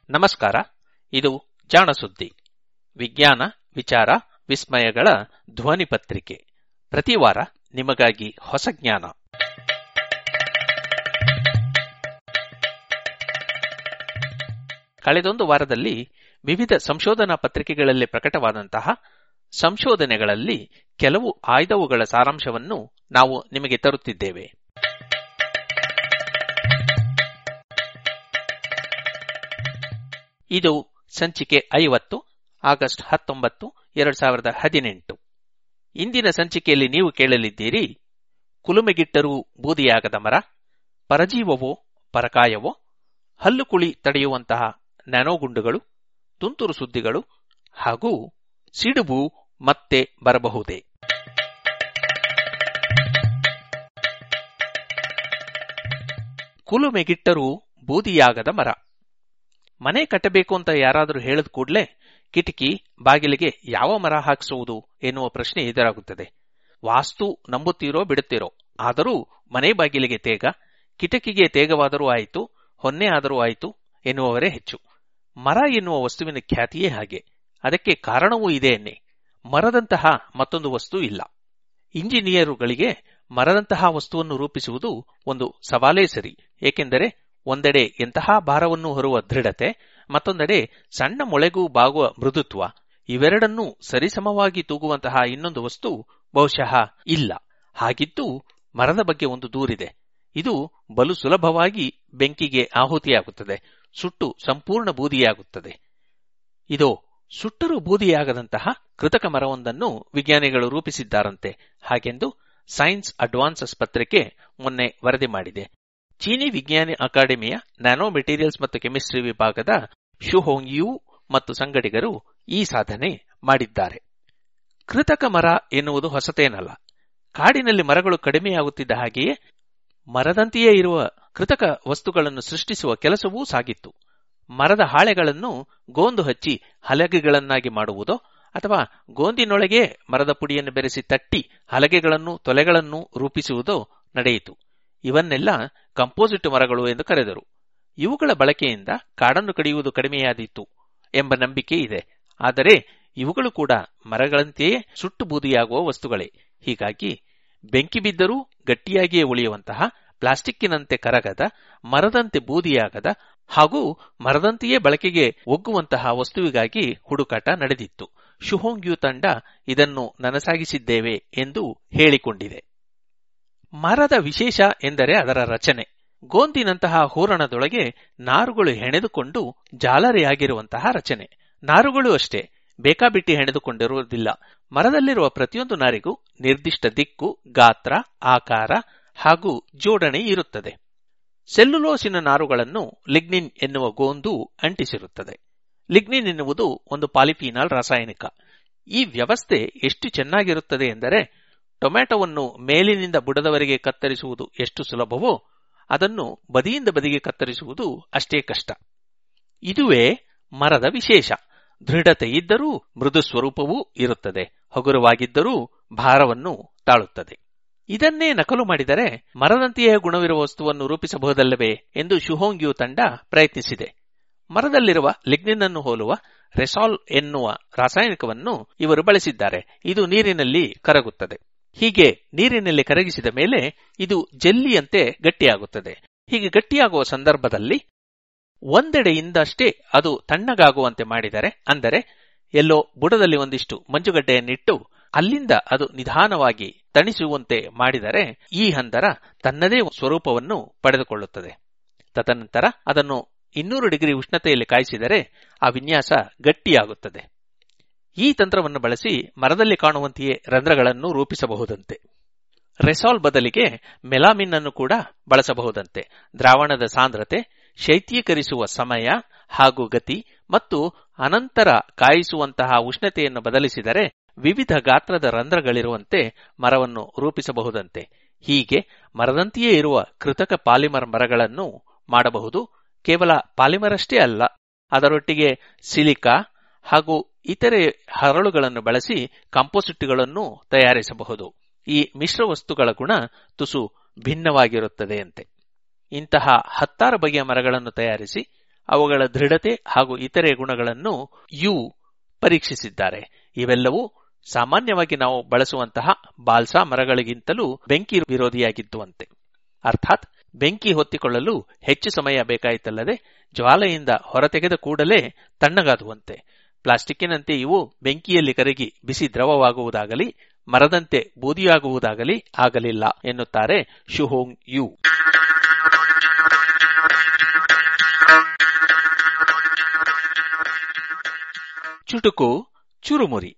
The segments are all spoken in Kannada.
ನಮಸ್ಕಾರ ಇದು ಜಾಣ ಸುದ್ದಿ ವಿಜ್ಞಾನ ವಿಚಾರ ವಿಸ್ಮಯಗಳ ಧ್ವನಿ ಪತ್ರಿಕೆ ಪ್ರತಿ ವಾರ ನಿಮಗಾಗಿ ಹೊಸ ಜ್ಞಾನ ಕಳೆದೊಂದು ವಾರದಲ್ಲಿ ವಿವಿಧ ಸಂಶೋಧನಾ ಪತ್ರಿಕೆಗಳಲ್ಲಿ ಪ್ರಕಟವಾದಂತಹ ಸಂಶೋಧನೆಗಳಲ್ಲಿ ಕೆಲವು ಆಯ್ದವುಗಳ ಸಾರಾಂಶವನ್ನು ನಾವು ನಿಮಗೆ ತರುತ್ತಿದ್ದೇವೆ ಇದು ಸಂಚಿಕೆ ಐವತ್ತು ಆಗಸ್ಟ್ ಹತ್ತೊಂಬತ್ತು ಎರಡ್ ಸಾವಿರದ ಹದಿನೆಂಟು ಇಂದಿನ ಸಂಚಿಕೆಯಲ್ಲಿ ನೀವು ಕೇಳಲಿದ್ದೀರಿ ಕುಲುಮೆಗಿಟ್ಟರೂ ಬೂದಿಯಾಗದ ಮರ ಪರಜೀವವೋ ಪರಕಾಯವೋ ಹಲ್ಲುಕುಳಿ ತಡೆಯುವಂತಹ ನ್ಯಾನೋಗುಂಡುಗಳು ತುಂತುರು ಸುದ್ದಿಗಳು ಹಾಗೂ ಸಿಡುಬು ಮತ್ತೆ ಬರಬಹುದೇ ಕುಲುಮೆಗಿಟ್ಟರೂ ಬೂದಿಯಾಗದ ಮರ ಮನೆ ಕಟ್ಟಬೇಕು ಅಂತ ಯಾರಾದರೂ ಹೇಳಿದ ಕೂಡಲೇ ಕಿಟಕಿ ಬಾಗಿಲಿಗೆ ಯಾವ ಮರ ಹಾಕಿಸುವುದು ಎನ್ನುವ ಪ್ರಶ್ನೆ ಎದುರಾಗುತ್ತದೆ ವಾಸ್ತು ನಂಬುತ್ತೀರೋ ಬಿಡುತ್ತೀರೋ ಆದರೂ ಮನೆ ಬಾಗಿಲಿಗೆ ತೇಗ ಕಿಟಕಿಗೆ ತೇಗವಾದರೂ ಆಯಿತು ಹೊನ್ನೆ ಆದರೂ ಆಯಿತು ಎನ್ನುವವರೇ ಹೆಚ್ಚು ಮರ ಎನ್ನುವ ವಸ್ತುವಿನ ಖ್ಯಾತಿಯೇ ಹಾಗೆ ಅದಕ್ಕೆ ಕಾರಣವೂ ಇದೆ ಎನ್ನೆ ಮರದಂತಹ ಮತ್ತೊಂದು ವಸ್ತು ಇಲ್ಲ ಇಂಜಿನಿಯರುಗಳಿಗೆ ಮರದಂತಹ ವಸ್ತುವನ್ನು ರೂಪಿಸುವುದು ಒಂದು ಸವಾಲೇ ಸರಿ ಏಕೆಂದರೆ ಒಂದೆಡೆ ಎಂತಹ ಭಾರವನ್ನು ಹೊರುವ ದೃಢತೆ ಮತ್ತೊಂದೆಡೆ ಸಣ್ಣ ಮೊಳೆಗೂ ಬಾಗುವ ಮೃದುತ್ವ ಇವೆರಡನ್ನೂ ಸರಿಸಮವಾಗಿ ತೂಗುವಂತಹ ಇನ್ನೊಂದು ವಸ್ತು ಬಹುಶಃ ಇಲ್ಲ ಹಾಗಿದ್ದು ಮರದ ಬಗ್ಗೆ ಒಂದು ದೂರಿದೆ ಇದು ಬಲು ಸುಲಭವಾಗಿ ಬೆಂಕಿಗೆ ಆಹುತಿಯಾಗುತ್ತದೆ ಸುಟ್ಟು ಸಂಪೂರ್ಣ ಬೂದಿಯಾಗುತ್ತದೆ ಇದೋ ಸುಟ್ಟರೂ ಬೂದಿಯಾಗದಂತಹ ಕೃತಕ ಮರವೊಂದನ್ನು ವಿಜ್ಞಾನಿಗಳು ರೂಪಿಸಿದ್ದಾರಂತೆ ಹಾಗೆಂದು ಸೈನ್ಸ್ ಅಡ್ವಾನ್ಸಸ್ ಪತ್ರಿಕೆ ಮೊನ್ನೆ ವರದಿ ಮಾಡಿದೆ ಚೀನಿ ವಿಜ್ಞಾನಿ ಅಕಾಡೆಮಿಯ ನ್ಯಾನೋ ಮೆಟೀರಿಯಲ್ಸ್ ಮತ್ತು ಕೆಮಿಸ್ಟ್ರಿ ವಿಭಾಗದ ಶುಹೋಂಗ್ ಯು ಮತ್ತು ಸಂಗಡಿಗರು ಈ ಸಾಧನೆ ಮಾಡಿದ್ದಾರೆ ಕೃತಕ ಮರ ಎನ್ನುವುದು ಹೊಸತೇನಲ್ಲ ಕಾಡಿನಲ್ಲಿ ಮರಗಳು ಕಡಿಮೆಯಾಗುತ್ತಿದ್ದ ಹಾಗೆಯೇ ಮರದಂತೆಯೇ ಇರುವ ಕೃತಕ ವಸ್ತುಗಳನ್ನು ಸೃಷ್ಟಿಸುವ ಕೆಲಸವೂ ಸಾಗಿತ್ತು ಮರದ ಹಾಳೆಗಳನ್ನು ಗೋಂದು ಹಚ್ಚಿ ಹಲಗೆಗಳನ್ನಾಗಿ ಮಾಡುವುದೋ ಅಥವಾ ಗೋಂದಿನೊಳಗೆ ಮರದ ಪುಡಿಯನ್ನು ಬೆರೆಸಿ ತಟ್ಟಿ ಹಲಗೆಗಳನ್ನು ತೊಲೆಗಳನ್ನು ರೂಪಿಸುವುದೋ ನಡೆಯಿತು ಇವನ್ನೆಲ್ಲ ಕಂಪೋಸಿಟ್ ಮರಗಳು ಎಂದು ಕರೆದರು ಇವುಗಳ ಬಳಕೆಯಿಂದ ಕಾಡನ್ನು ಕಡಿಯುವುದು ಕಡಿಮೆಯಾದೀತು ಎಂಬ ನಂಬಿಕೆ ಇದೆ ಆದರೆ ಇವುಗಳು ಕೂಡ ಮರಗಳಂತೆಯೇ ಸುಟ್ಟು ಬೂದಿಯಾಗುವ ವಸ್ತುಗಳೇ ಹೀಗಾಗಿ ಬೆಂಕಿ ಬಿದ್ದರೂ ಗಟ್ಟಿಯಾಗಿಯೇ ಉಳಿಯುವಂತಹ ಪ್ಲಾಸ್ಟಿಕ್ಕಿನಂತೆ ಕರಗದ ಮರದಂತೆ ಬೂದಿಯಾಗದ ಹಾಗೂ ಮರದಂತೆಯೇ ಬಳಕೆಗೆ ಒಗ್ಗುವಂತಹ ವಸ್ತುವಿಗಾಗಿ ಹುಡುಕಾಟ ನಡೆದಿತ್ತು ಶುಹೋಂಗ್ಯು ತಂಡ ಇದನ್ನು ನನಸಾಗಿಸಿದ್ದೇವೆ ಎಂದು ಹೇಳಿಕೊಂಡಿದೆ ಮರದ ವಿಶೇಷ ಎಂದರೆ ಅದರ ರಚನೆ ಗೋಂದಿನಂತಹ ಹೂರಣದೊಳಗೆ ನಾರುಗಳು ಹೆಣೆದುಕೊಂಡು ಜಾಲರಿಯಾಗಿರುವಂತಹ ರಚನೆ ನಾರುಗಳು ಅಷ್ಟೇ ಬೇಕಾಬಿಟ್ಟಿ ಹೆಣೆದುಕೊಂಡಿರುವುದಿಲ್ಲ ಮರದಲ್ಲಿರುವ ಪ್ರತಿಯೊಂದು ನಾರಿಗೂ ನಿರ್ದಿಷ್ಟ ದಿಕ್ಕು ಗಾತ್ರ ಆಕಾರ ಹಾಗೂ ಜೋಡಣೆ ಇರುತ್ತದೆ ಸೆಲ್ಯುಲೋಸಿನ ನಾರುಗಳನ್ನು ಲಿಗ್ನಿನ್ ಎನ್ನುವ ಗೋಂದು ಅಂಟಿಸಿರುತ್ತದೆ ಲಿಗ್ನಿನ್ ಎನ್ನುವುದು ಒಂದು ಪಾಲಿಫಿನಾಲ್ ರಾಸಾಯನಿಕ ಈ ವ್ಯವಸ್ಥೆ ಎಷ್ಟು ಚೆನ್ನಾಗಿರುತ್ತದೆ ಎಂದರೆ ಟೊಮ್ಯಾಟೊವನ್ನು ಮೇಲಿನಿಂದ ಬುಡದವರೆಗೆ ಕತ್ತರಿಸುವುದು ಎಷ್ಟು ಸುಲಭವೋ ಅದನ್ನು ಬದಿಯಿಂದ ಬದಿಗೆ ಕತ್ತರಿಸುವುದು ಅಷ್ಟೇ ಕಷ್ಟ ಇದುವೇ ಮರದ ವಿಶೇಷ ದೃಢತೆ ಇದ್ದರೂ ಮೃದು ಸ್ವರೂಪವೂ ಇರುತ್ತದೆ ಹಗುರವಾಗಿದ್ದರೂ ಭಾರವನ್ನು ತಾಳುತ್ತದೆ ಇದನ್ನೇ ನಕಲು ಮಾಡಿದರೆ ಮರದಂತೆಯೇ ಗುಣವಿರುವ ವಸ್ತುವನ್ನು ರೂಪಿಸಬಹುದಲ್ಲವೇ ಎಂದು ಶುಹೋಂಗ್ಯು ತಂಡ ಪ್ರಯತ್ನಿಸಿದೆ ಮರದಲ್ಲಿರುವ ಲಿಗ್ನಿನ್ ಅನ್ನು ಹೋಲುವ ರೆಸಾಲ್ ಎನ್ನುವ ರಾಸಾಯನಿಕವನ್ನು ಇವರು ಬಳಸಿದ್ದಾರೆ ಇದು ನೀರಿನಲ್ಲಿ ಕರಗುತ್ತದೆ ಹೀಗೆ ನೀರಿನಲ್ಲಿ ಕರಗಿಸಿದ ಮೇಲೆ ಇದು ಜೆಲ್ಲಿಯಂತೆ ಗಟ್ಟಿಯಾಗುತ್ತದೆ ಹೀಗೆ ಗಟ್ಟಿಯಾಗುವ ಸಂದರ್ಭದಲ್ಲಿ ಒಂದೆಡೆಯಿಂದಷ್ಟೇ ಅದು ತಣ್ಣಗಾಗುವಂತೆ ಮಾಡಿದರೆ ಅಂದರೆ ಎಲ್ಲೋ ಬುಡದಲ್ಲಿ ಒಂದಿಷ್ಟು ಮಂಜುಗಡ್ಡೆಯನ್ನಿಟ್ಟು ಅಲ್ಲಿಂದ ಅದು ನಿಧಾನವಾಗಿ ತಣಿಸುವಂತೆ ಮಾಡಿದರೆ ಈ ಹಂದರ ತನ್ನದೇ ಸ್ವರೂಪವನ್ನು ಪಡೆದುಕೊಳ್ಳುತ್ತದೆ ತದನಂತರ ಅದನ್ನು ಇನ್ನೂರು ಡಿಗ್ರಿ ಉಷ್ಣತೆಯಲ್ಲಿ ಕಾಯಿಸಿದರೆ ಆ ವಿನ್ಯಾಸ ಗಟ್ಟಿಯಾಗುತ್ತದೆ ಈ ತಂತ್ರವನ್ನು ಬಳಸಿ ಮರದಲ್ಲಿ ಕಾಣುವಂತೆಯೇ ರಂಧ್ರಗಳನ್ನು ರೂಪಿಸಬಹುದಂತೆ ರೆಸಾಲ್ ಬದಲಿಗೆ ಮೆಲಾಮಿನ್ ಅನ್ನು ಕೂಡ ಬಳಸಬಹುದಂತೆ ದ್ರಾವಣದ ಸಾಂದ್ರತೆ ಶೈತ್ಯೀಕರಿಸುವ ಸಮಯ ಹಾಗೂ ಗತಿ ಮತ್ತು ಅನಂತರ ಕಾಯಿಸುವಂತಹ ಉಷ್ಣತೆಯನ್ನು ಬದಲಿಸಿದರೆ ವಿವಿಧ ಗಾತ್ರದ ರಂಧ್ರಗಳಿರುವಂತೆ ಮರವನ್ನು ರೂಪಿಸಬಹುದಂತೆ ಹೀಗೆ ಮರದಂತೆಯೇ ಇರುವ ಕೃತಕ ಪಾಲಿಮರ್ ಮರಗಳನ್ನು ಮಾಡಬಹುದು ಕೇವಲ ಪಾಲಿಮರ್ ಅಷ್ಟೇ ಅಲ್ಲ ಅದರೊಟ್ಟಿಗೆ ಸಿಲಿಕಾ ಹಾಗೂ ಇತರೆ ಹರಳುಗಳನ್ನು ಬಳಸಿ ಕಾಂಪೋಸಿಟ್ಗಳನ್ನು ತಯಾರಿಸಬಹುದು ಈ ಮಿಶ್ರ ವಸ್ತುಗಳ ಗುಣ ತುಸು ಭಿನ್ನವಾಗಿರುತ್ತದೆಯಂತೆ ಇಂತಹ ಹತ್ತಾರು ಬಗೆಯ ಮರಗಳನ್ನು ತಯಾರಿಸಿ ಅವುಗಳ ದೃಢತೆ ಹಾಗೂ ಇತರೆ ಗುಣಗಳನ್ನು ಯು ಪರೀಕ್ಷಿಸಿದ್ದಾರೆ ಇವೆಲ್ಲವೂ ಸಾಮಾನ್ಯವಾಗಿ ನಾವು ಬಳಸುವಂತಹ ಬಾಲ್ಸಾ ಮರಗಳಿಗಿಂತಲೂ ಬೆಂಕಿ ವಿರೋಧಿಯಾಗಿದ್ದುವಂತೆ ಅರ್ಥಾತ್ ಬೆಂಕಿ ಹೊತ್ತಿಕೊಳ್ಳಲು ಹೆಚ್ಚು ಸಮಯ ಬೇಕಾಯಿತಲ್ಲದೆ ಜ್ವಾಲೆಯಿಂದ ಹೊರತೆಗೆದ ಕೂಡಲೇ ತಣ್ಣಗಾದುವಂತೆ ಪ್ಲಾಸ್ಟಿಕ್ಕಿನಂತೆ ಇವು ಬೆಂಕಿಯಲ್ಲಿ ಕರಗಿ ಬಿಸಿ ದ್ರವವಾಗುವುದಾಗಲಿ ಮರದಂತೆ ಬೂದಿಯಾಗುವುದಾಗಲಿ ಆಗಲಿಲ್ಲ ಎನ್ನುತ್ತಾರೆ ಶುಹೋಂಗ್ ಯು ಚುಟುಕು ಚುರುಮುರಿ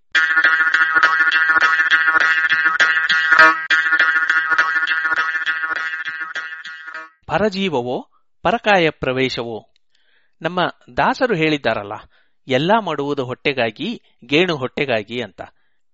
ಪರಜೀವವೋ ಪರಕಾಯ ಪ್ರವೇಶವೋ ನಮ್ಮ ದಾಸರು ಹೇಳಿದ್ದಾರಲ್ಲ ಎಲ್ಲಾ ಮಾಡುವುದು ಹೊಟ್ಟೆಗಾಗಿ ಗೇಣು ಹೊಟ್ಟೆಗಾಗಿ ಅಂತ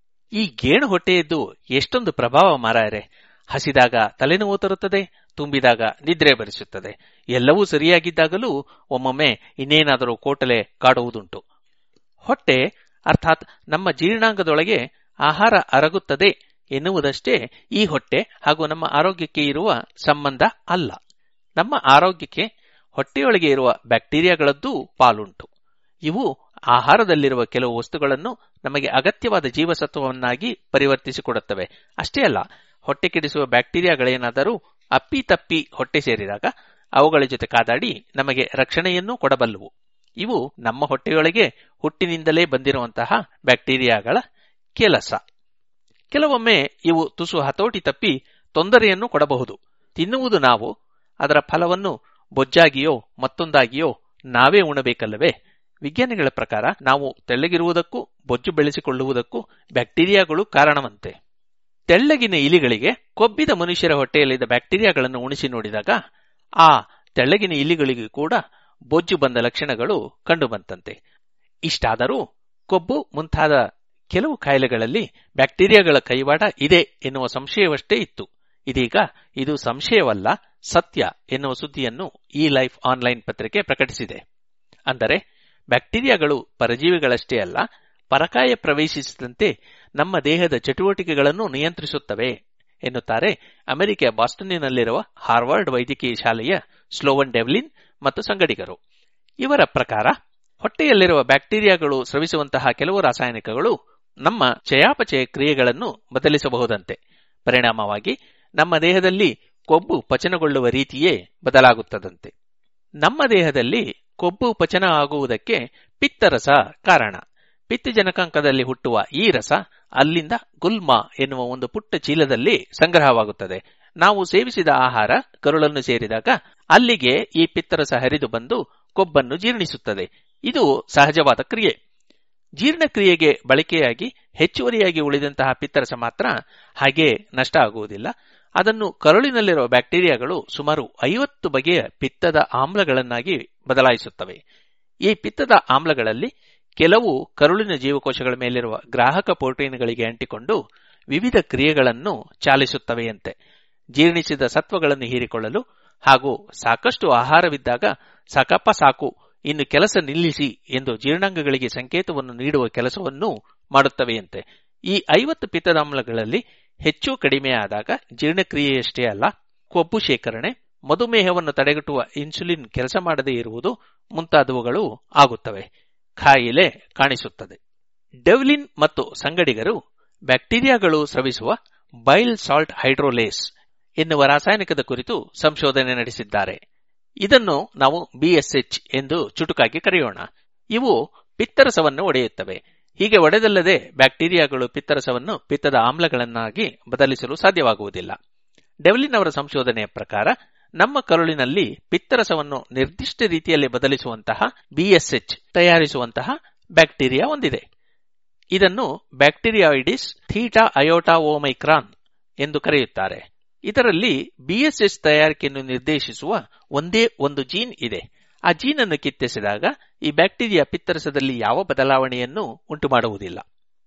ಈ ಗೇಣು ಹೊಟ್ಟೆಯದ್ದು ಎಷ್ಟೊಂದು ಪ್ರಭಾವ ಮಾರಾಯರೆ ಹಸಿದಾಗ ತಲೆನೋವು ತರುತ್ತದೆ ತುಂಬಿದಾಗ ನಿದ್ರೆ ಬರಿಸುತ್ತದೆ ಎಲ್ಲವೂ ಸರಿಯಾಗಿದ್ದಾಗಲೂ ಒಮ್ಮೊಮ್ಮೆ ಇನ್ನೇನಾದರೂ ಕೋಟಲೆ ಕಾಡುವುದುಂಟು ಹೊಟ್ಟೆ ಅರ್ಥಾತ್ ನಮ್ಮ ಜೀರ್ಣಾಂಗದೊಳಗೆ ಆಹಾರ ಅರಗುತ್ತದೆ ಎನ್ನುವುದಷ್ಟೇ ಈ ಹೊಟ್ಟೆ ಹಾಗೂ ನಮ್ಮ ಆರೋಗ್ಯಕ್ಕೆ ಇರುವ ಸಂಬಂಧ ಅಲ್ಲ ನಮ್ಮ ಆರೋಗ್ಯಕ್ಕೆ ಹೊಟ್ಟೆಯೊಳಗೆ ಇರುವ ಬ್ಯಾಕ್ಟೀರಿಯಾಗಳದ್ದೂ ಪಾಲುಂಟು ಇವು ಆಹಾರದಲ್ಲಿರುವ ಕೆಲವು ವಸ್ತುಗಳನ್ನು ನಮಗೆ ಅಗತ್ಯವಾದ ಜೀವಸತ್ವವನ್ನಾಗಿ ಪರಿವರ್ತಿಸಿಕೊಡುತ್ತವೆ ಅಷ್ಟೇ ಅಲ್ಲ ಹೊಟ್ಟೆ ಕೆಡಿಸುವ ಬ್ಯಾಕ್ಟೀರಿಯಾಗಳೇನಾದರೂ ಅಪ್ಪಿ ತಪ್ಪಿ ಹೊಟ್ಟೆ ಸೇರಿದಾಗ ಅವುಗಳ ಜೊತೆ ಕಾದಾಡಿ ನಮಗೆ ರಕ್ಷಣೆಯನ್ನೂ ಕೊಡಬಲ್ಲವು ಇವು ನಮ್ಮ ಹೊಟ್ಟೆಯೊಳಗೆ ಹುಟ್ಟಿನಿಂದಲೇ ಬಂದಿರುವಂತಹ ಬ್ಯಾಕ್ಟೀರಿಯಾಗಳ ಕೆಲಸ ಕೆಲವೊಮ್ಮೆ ಇವು ತುಸು ಹತೋಟಿ ತಪ್ಪಿ ತೊಂದರೆಯನ್ನು ಕೊಡಬಹುದು ತಿನ್ನುವುದು ನಾವು ಅದರ ಫಲವನ್ನು ಬೊಜ್ಜಾಗಿಯೋ ಮತ್ತೊಂದಾಗಿಯೋ ನಾವೇ ಉಣಬೇಕಲ್ಲವೇ ವಿಜ್ಞಾನಿಗಳ ಪ್ರಕಾರ ನಾವು ತೆಳ್ಳಗಿರುವುದಕ್ಕೂ ಬೊಜ್ಜು ಬೆಳೆಸಿಕೊಳ್ಳುವುದಕ್ಕೂ ಬ್ಯಾಕ್ಟೀರಿಯಾಗಳು ಕಾರಣವಂತೆ ತೆಳ್ಳಗಿನ ಇಲಿಗಳಿಗೆ ಕೊಬ್ಬಿದ ಮನುಷ್ಯರ ಹೊಟ್ಟೆಯಲ್ಲಿದ್ದ ಬ್ಯಾಕ್ಟೀರಿಯಾಗಳನ್ನು ಉಣಿಸಿ ನೋಡಿದಾಗ ಆ ತೆಳ್ಳಗಿನ ಇಲಿಗಳಿಗೂ ಕೂಡ ಬೊಜ್ಜು ಬಂದ ಲಕ್ಷಣಗಳು ಕಂಡುಬಂತಂತೆ ಇಷ್ಟಾದರೂ ಕೊಬ್ಬು ಮುಂತಾದ ಕೆಲವು ಕಾಯಿಲೆಗಳಲ್ಲಿ ಬ್ಯಾಕ್ಟೀರಿಯಾಗಳ ಕೈವಾಡ ಇದೆ ಎನ್ನುವ ಸಂಶಯವಷ್ಟೇ ಇತ್ತು ಇದೀಗ ಇದು ಸಂಶಯವಲ್ಲ ಸತ್ಯ ಎನ್ನುವ ಸುದ್ದಿಯನ್ನು ಈ ಲೈಫ್ ಆನ್ಲೈನ್ ಪತ್ರಿಕೆ ಪ್ರಕಟಿಸಿದೆ ಅಂದರೆ ಬ್ಯಾಕ್ಟೀರಿಯಾಗಳು ಪರಜೀವಿಗಳಷ್ಟೇ ಅಲ್ಲ ಪರಕಾಯ ಪ್ರವೇಶಿಸಿದಂತೆ ನಮ್ಮ ದೇಹದ ಚಟುವಟಿಕೆಗಳನ್ನು ನಿಯಂತ್ರಿಸುತ್ತವೆ ಎನ್ನುತ್ತಾರೆ ಅಮೆರಿಕೆಯ ಬಾಸ್ಟನ್ನಿನಲ್ಲಿರುವ ಹಾರ್ವರ್ಡ್ ವೈದ್ಯಕೀಯ ಶಾಲೆಯ ಸ್ಲೋವನ್ ಡೆವ್ಲಿನ್ ಮತ್ತು ಸಂಗಡಿಗರು ಇವರ ಪ್ರಕಾರ ಹೊಟ್ಟೆಯಲ್ಲಿರುವ ಬ್ಯಾಕ್ಟೀರಿಯಾಗಳು ಸ್ರವಿಸುವಂತಹ ಕೆಲವು ರಾಸಾಯನಿಕಗಳು ನಮ್ಮ ಚಯಾಪಚಯ ಕ್ರಿಯೆಗಳನ್ನು ಬದಲಿಸಬಹುದಂತೆ ಪರಿಣಾಮವಾಗಿ ನಮ್ಮ ದೇಹದಲ್ಲಿ ಕೊಬ್ಬು ಪಚನಗೊಳ್ಳುವ ರೀತಿಯೇ ಬದಲಾಗುತ್ತದಂತೆ ನಮ್ಮ ದೇಹದಲ್ಲಿ ಕೊಬ್ಬು ಪಚನ ಆಗುವುದಕ್ಕೆ ಪಿತ್ತರಸ ಕಾರಣ ಪಿತ್ತಜನಕಾಂಕದಲ್ಲಿ ಹುಟ್ಟುವ ಈ ರಸ ಅಲ್ಲಿಂದ ಗುಲ್ಮ ಎನ್ನುವ ಒಂದು ಪುಟ್ಟ ಚೀಲದಲ್ಲಿ ಸಂಗ್ರಹವಾಗುತ್ತದೆ ನಾವು ಸೇವಿಸಿದ ಆಹಾರ ಕರುಳನ್ನು ಸೇರಿದಾಗ ಅಲ್ಲಿಗೆ ಈ ಪಿತ್ತರಸ ಹರಿದು ಬಂದು ಕೊಬ್ಬನ್ನು ಜೀರ್ಣಿಸುತ್ತದೆ ಇದು ಸಹಜವಾದ ಕ್ರಿಯೆ ಜೀರ್ಣಕ್ರಿಯೆಗೆ ಬಳಕೆಯಾಗಿ ಹೆಚ್ಚುವರಿಯಾಗಿ ಉಳಿದಂತಹ ಪಿತ್ತರಸ ಮಾತ್ರ ಹಾಗೆ ನಷ್ಟ ಆಗುವುದಿಲ್ಲ ಅದನ್ನು ಕರುಳಿನಲ್ಲಿರುವ ಬ್ಯಾಕ್ಟೀರಿಯಾಗಳು ಸುಮಾರು ಐವತ್ತು ಬಗೆಯ ಪಿತ್ತದ ಆಮ್ಲಗಳನ್ನಾಗಿ ಬದಲಾಯಿಸುತ್ತವೆ ಈ ಪಿತ್ತದ ಆಮ್ಲಗಳಲ್ಲಿ ಕೆಲವು ಕರುಳಿನ ಜೀವಕೋಶಗಳ ಮೇಲಿರುವ ಗ್ರಾಹಕ ಪ್ರೋಟೀನ್ಗಳಿಗೆ ಅಂಟಿಕೊಂಡು ವಿವಿಧ ಕ್ರಿಯೆಗಳನ್ನು ಚಾಲಿಸುತ್ತವೆಯಂತೆ ಜೀರ್ಣಿಸಿದ ಸತ್ವಗಳನ್ನು ಹೀರಿಕೊಳ್ಳಲು ಹಾಗೂ ಸಾಕಷ್ಟು ಆಹಾರವಿದ್ದಾಗ ಸಾಕಪ್ಪ ಸಾಕು ಇನ್ನು ಕೆಲಸ ನಿಲ್ಲಿಸಿ ಎಂದು ಜೀರ್ಣಾಂಗಗಳಿಗೆ ಸಂಕೇತವನ್ನು ನೀಡುವ ಕೆಲಸವನ್ನು ಮಾಡುತ್ತವೆಯಂತೆ ಈ ಐವತ್ತು ಪಿತ್ತದಾಮ್ಲಗಳಲ್ಲಿ ಹೆಚ್ಚು ಕಡಿಮೆ ಆದಾಗ ಜೀರ್ಣಕ್ರಿಯೆಯಷ್ಟೇ ಅಲ್ಲ ಕೊಬ್ಬು ಶೇಖರಣೆ ಮಧುಮೇಹವನ್ನು ತಡೆಗಟ್ಟುವ ಇನ್ಸುಲಿನ್ ಕೆಲಸ ಮಾಡದೇ ಇರುವುದು ಮುಂತಾದವುಗಳು ಆಗುತ್ತವೆ ಕಾಯಿಲೆ ಕಾಣಿಸುತ್ತದೆ ಡೆವ್ಲಿನ್ ಮತ್ತು ಸಂಗಡಿಗರು ಬ್ಯಾಕ್ಟೀರಿಯಾಗಳು ಸ್ರವಿಸುವ ಬೈಲ್ ಸಾಲ್ಟ್ ಹೈಡ್ರೋಲೇಸ್ ಎನ್ನುವ ರಾಸಾಯನಿಕದ ಕುರಿತು ಸಂಶೋಧನೆ ನಡೆಸಿದ್ದಾರೆ ಇದನ್ನು ನಾವು ಬಿಎಸ್ಎಚ್ ಎಂದು ಚುಟುಕಾಗಿ ಕರೆಯೋಣ ಇವು ಪಿತ್ತರಸವನ್ನು ಒಡೆಯುತ್ತವೆ ಹೀಗೆ ಒಡೆದಲ್ಲದೆ ಬ್ಯಾಕ್ಟೀರಿಯಾಗಳು ಪಿತ್ತರಸವನ್ನು ಪಿತ್ತದ ಆಮ್ಲಗಳನ್ನಾಗಿ ಬದಲಿಸಲು ಸಾಧ್ಯವಾಗುವುದಿಲ್ಲ ಡೆವ್ಲಿನ್ ಅವರ ಸಂಶೋಧನೆಯ ಪ್ರಕಾರ ನಮ್ಮ ಕರುಳಿನಲ್ಲಿ ಪಿತ್ತರಸವನ್ನು ನಿರ್ದಿಷ್ಟ ರೀತಿಯಲ್ಲಿ ಬದಲಿಸುವಂತಹ ಬಿಎಸ್ಎಚ್ ತಯಾರಿಸುವಂತಹ ಬ್ಯಾಕ್ಟೀರಿಯಾ ಹೊಂದಿದೆ ಇದನ್ನು ಬ್ಯಾಕ್ಟೀರಿಯಾಯಿಡಿಸ್ ಥೀಟಾ ಅಯೋಟಾ ಓಮೈಕ್ರಾನ್ ಎಂದು ಕರೆಯುತ್ತಾರೆ ಇದರಲ್ಲಿ ಬಿಎಸ್ಎಚ್ ತಯಾರಿಕೆಯನ್ನು ನಿರ್ದೇಶಿಸುವ ಒಂದೇ ಒಂದು ಜೀನ್ ಇದೆ ಆ ಜೀನ್ ಅನ್ನು ಕಿತ್ತೆಸೆದಾಗ ಈ ಬ್ಯಾಕ್ಟೀರಿಯಾ ಪಿತ್ತರಸದಲ್ಲಿ ಯಾವ ಬದಲಾವಣೆಯನ್ನು ಉಂಟು ಮಾಡುವುದಿಲ್ಲ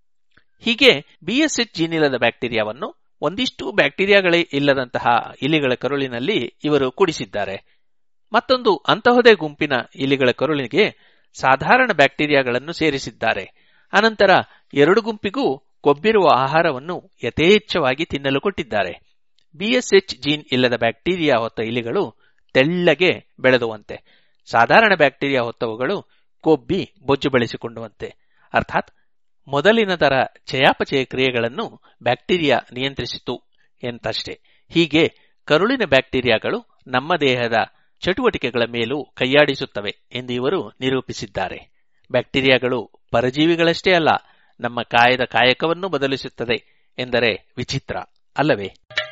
ಹೀಗೆ ಬಿಎಸ್ಎಚ್ ಜೀನ್ ಇಲ್ಲದ ಬ್ಯಾಕ್ಟೀರಿಯಾವನ್ನು ಒಂದಿಷ್ಟು ಬ್ಯಾಕ್ಟೀರಿಯಾಗಳೇ ಇಲ್ಲದಂತಹ ಇಲಿಗಳ ಕರುಳಿನಲ್ಲಿ ಇವರು ಕೂಡಿಸಿದ್ದಾರೆ ಮತ್ತೊಂದು ಅಂತಹದೇ ಗುಂಪಿನ ಇಲಿಗಳ ಕರುಳಿಗೆ ಸಾಧಾರಣ ಬ್ಯಾಕ್ಟೀರಿಯಾಗಳನ್ನು ಸೇರಿಸಿದ್ದಾರೆ ಅನಂತರ ಎರಡು ಗುಂಪಿಗೂ ಕೊಬ್ಬಿರುವ ಆಹಾರವನ್ನು ಯಥೇಚ್ಛವಾಗಿ ತಿನ್ನಲು ಕೊಟ್ಟಿದ್ದಾರೆ ಬಿಎಸ್ಎಚ್ ಜೀನ್ ಇಲ್ಲದ ಬ್ಯಾಕ್ಟೀರಿಯಾ ಹೊತ್ತ ಇಲಿಗಳು ತೆಳ್ಳಗೆ ಬೆಳೆದುವಂತೆ ಸಾಧಾರಣ ಬ್ಯಾಕ್ಟೀರಿಯಾ ಹೊತ್ತವುಗಳು ಕೊಬ್ಬಿ ಬೊಜ್ಜು ಬೆಳೆಸಿಕೊಂಡುವಂತೆ ಅರ್ಥಾತ್ ಮೊದಲಿನದರ ಚಯಾಪಚಯ ಕ್ರಿಯೆಗಳನ್ನು ಬ್ಯಾಕ್ಟೀರಿಯಾ ನಿಯಂತ್ರಿಸಿತು ಎಂತಷ್ಟೇ ಹೀಗೆ ಕರುಳಿನ ಬ್ಯಾಕ್ಟೀರಿಯಾಗಳು ನಮ್ಮ ದೇಹದ ಚಟುವಟಿಕೆಗಳ ಮೇಲೂ ಕೈಯಾಡಿಸುತ್ತವೆ ಎಂದು ಇವರು ನಿರೂಪಿಸಿದ್ದಾರೆ ಬ್ಯಾಕ್ಟೀರಿಯಾಗಳು ಪರಜೀವಿಗಳಷ್ಟೇ ಅಲ್ಲ ನಮ್ಮ ಕಾಯದ ಕಾಯಕವನ್ನು ಬದಲಿಸುತ್ತದೆ ಎಂದರೆ ವಿಚಿತ್ರ ಅಲ್ಲವೇ